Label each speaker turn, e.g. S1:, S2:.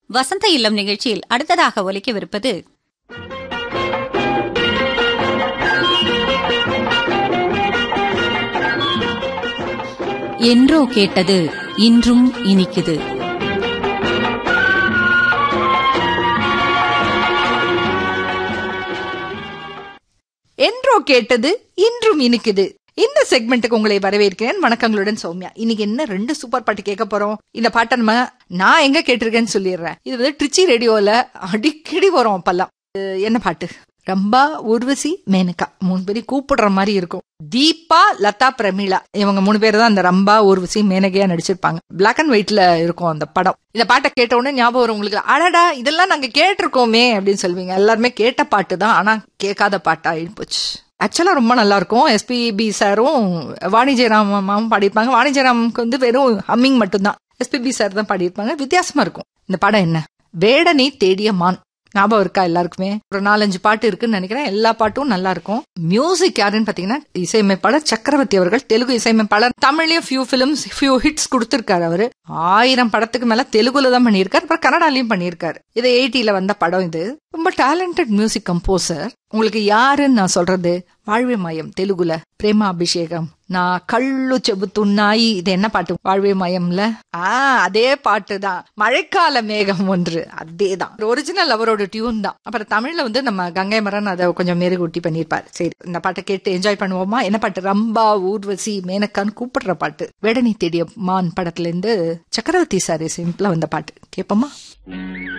S1: வசந்த இல்லம் நிகழ்ச்சியில் அடுத்ததாக ஒலிக்கவிருப்பது என்றோ கேட்டது இன்றும் இனிக்குது
S2: என்றோ கேட்டது இன்றும் இனிக்குது இந்த செக்மெண்ட்டுக்கு உங்களை வரவேற்கிறேன் வணக்கங்களுடன் சௌமியா இன்னைக்கு என்ன ரெண்டு சூப்பர் பாட்டு கேட்க போறோம் இந்த பாட்டை நம்ம நான் எங்க கேட்டிருக்கேன்னு சொல்லிடுறேன் இது வந்து ட்ரிச்சி ரேடியோல அடிக்கடி வரும் அப்பெல்லாம் இது என்ன பாட்டு ரம்பா உர்வசி மேனகா மூணு பேரையும் கூப்பிடுற மாதிரி இருக்கும் தீபா லதா பிரமிளா இவங்க மூணு பேர் தான் அந்த ரம்பா ஊர்வசி மேனகையா நடிச்சிருப்பாங்க பிளாக் அண்ட் ஒயிட்ல இருக்கும் அந்த படம் இந்த பாட்டை கேட்ட உடனே ஞாபகம் வரும் உங்களுக்கு அடடா இதெல்லாம் நாங்க கேட்டிருக்கோமே அப்படின்னு சொல்வீங்க எல்லாருமே கேட்ட பாட்டு தான் ஆனா கேட்காத பாட்டா போச்சு ஆக்சுவலா ரொம்ப நல்லா இருக்கும் எஸ்பிபி சாரும் வாணி ஜெயராமாவும் பாடியிருப்பாங்க வாணி ஜெயராமுக்கு வந்து வெறும் ஹம்மிங் மட்டும்தான் எஸ்பிபி சார் தான் பாடியிருப்பாங்க வித்தியாசமா இருக்கும் இந்த படம் என்ன வேடனை தேடிய மான் ஞாபகம் இருக்கா எல்லாருக்குமே ஒரு நாலஞ்சு பாட்டு இருக்குன்னு நினைக்கிறேன் எல்லா பாட்டும் நல்லா இருக்கும் மியூசிக் யாருன்னு பாத்தீங்கன்னா இசையமைப்பாளர் சக்கரவர்த்தி அவர்கள் தெலுங்கு இசையமைப்பாளர் தமிழ்லயும் ஃபியூ பிலிம்ஸ் ஃபியூ ஹிட்ஸ் கொடுத்திருக்காரு அவரு ஆயிரம் படத்துக்கு மேல தெலுங்குல தான் பண்ணியிருக்காரு அப்புறம் கன்னடாலையும் பண்ணியிருக்காரு இது எயிட்டில வந்த படம் இது ரொம்ப டேலண்டட் மியூசிக் கம்போசர் உங்களுக்கு யாருன்னு நான் சொல்றது வாழ்வே மாயம் தெலுங்குல பிரேமா அபிஷேகம் நான் கள்ளு செபுத்துன்னாயி இது என்ன பாட்டு வாழ்வே மாயம்ல ஆ அதே பாட்டு தான் மழைக்கால மேகம் ஒன்று அதே தான் ஒரிஜினல் அவரோட டியூன் தான் அப்புறம் தமிழ்ல வந்து நம்ம கங்கை மரன் அதை கொஞ்சம் மெருகூட்டி பண்ணியிருப்பாரு சரி இந்த பாட்டை கேட்டு என்ஜாய் பண்ணுவோமா என்ன பாட்டு ரம்பா ஊர்வசி மேனக்கான்னு கூப்பிடுற பாட்டு வேடனை தேடிய மான் படத்துல இருந்து சக்கரவர்த்தி சாரி சிம்பிளா வந்த பாட்டு கேப்போமா